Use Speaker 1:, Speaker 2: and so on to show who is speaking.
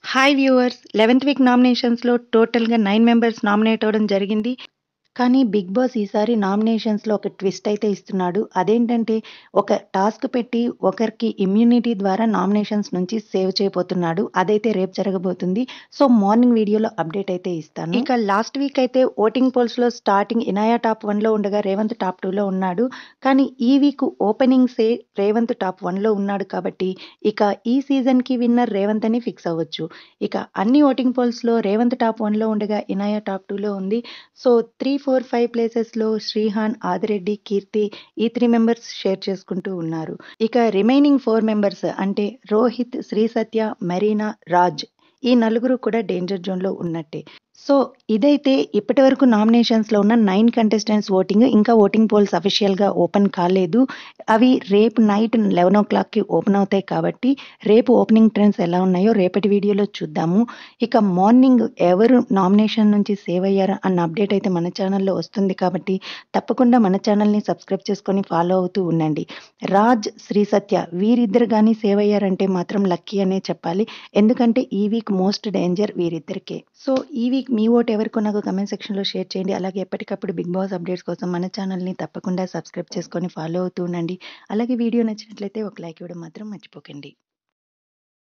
Speaker 1: hi viewers eleventh week నామినేషన్స్లో టోటల్గా nine members nominate అవ్వడం జరిగింది కానీ బిగ్ బాస్ ఈసారి నామినేషన్స్లో ఒక ట్విస్ట్ అయితే ఇస్తున్నాడు అదేంటంటే ఒక టాస్క్ పెట్టి ఒకరికి ఇమ్యూనిటీ ద్వారా నామినేషన్స్ నుంచి సేవ్ చేయబోతున్నాడు అదైతే రేపు జరగబోతుంది సో మార్నింగ్ వీడియోలో అప్డేట్ అయితే ఇస్తాను ఇక లాస్ట్ వీక్ అయితే ఓటింగ్ పోల్స్లో స్టార్టింగ్ ఇనాయా టాప్ వన్లో ఉండగా రేవంత్ టాప్ టూలో ఉన్నాడు కానీ ఈ వీక్ ఓపెనింగ్సే రేవంత్ టాప్ వన్లో ఉన్నాడు కాబట్టి ఇక ఈ సీజన్కి విన్నర్ రేవంత్ అని ఫిక్స్ అవ్వచ్చు ఇక అన్ని ఓటింగ్ పోల్స్లో రేవంత్ టాప్ వన్లో ఉండగా ఇనాయా టాప్ టూలో ఉంది సో త్రీ ఫోర్ ఫైవ్ ప్లేసెస్లో శ్రీహాన్ ఆదిరెడ్డి కీర్తి ఈ త్రీ మెంబర్స్ షేర్ చేసుకుంటూ ఉన్నారు ఇక రిమైనింగ్ ఫోర్ మెంబర్స్ అంటే రోహిత్ శ్రీ సత్య మరీనా రాజ్ ఈ నలుగురు కూడా డేంజర్ జోన్లో ఉన్నట్టే సో ఇదైతే ఇప్పటి వరకు నామినేషన్స్లో ఉన్న నైన్ కంటెస్టెంట్స్ ఓటింగ్ ఇంకా ఓటింగ్ పోల్స్ అఫీషియల్గా ఓపెన్ కాలేదు అవి రేపు నైట్ లెవెన్ ఓ క్లాక్కి ఓపెన్ అవుతాయి కాబట్టి రేపు ఓపెనింగ్ ట్రెండ్స్ ఎలా ఉన్నాయో రేపటి వీడియోలో చూద్దాము ఇక మార్నింగ్ ఎవరు నామినేషన్ నుంచి సేవ్ అయ్యారు అన్న అప్డేట్ అయితే మన ఛానల్లో వస్తుంది కాబట్టి తప్పకుండా మన ఛానల్ని సబ్స్క్రైబ్ చేసుకొని ఫాలో అవుతూ ఉండండి రాజ్ శ్రీ సత్య వీరిద్దరు కానీ సేవ్ అయ్యారంటే మాత్రం లక్కీ అనే చెప్పాలి ఎందుకంటే ఈ వీక్ మోస్ట్ డేంజర్ వీరిద్దరికే సో ఈ వీక్ మీ ఓట్ ఎవరికో నాకు కమెంట్ సెక్షన్లో షేర్ చేయండి అలాగే ఎప్పటికప్పుడు బిగ్ బాస్ అప్డేట్స్ కోసం మన ఛానల్ని తప్పకుండా సబ్స్క్రైబ్ చేసుకొని ఫాలో అవుతూ ఉండండి అలాగే వీడియో నచ్చినట్లయితే ఒక లైక్ ఇవ్వడం మాత్రం మర్చిపోకండి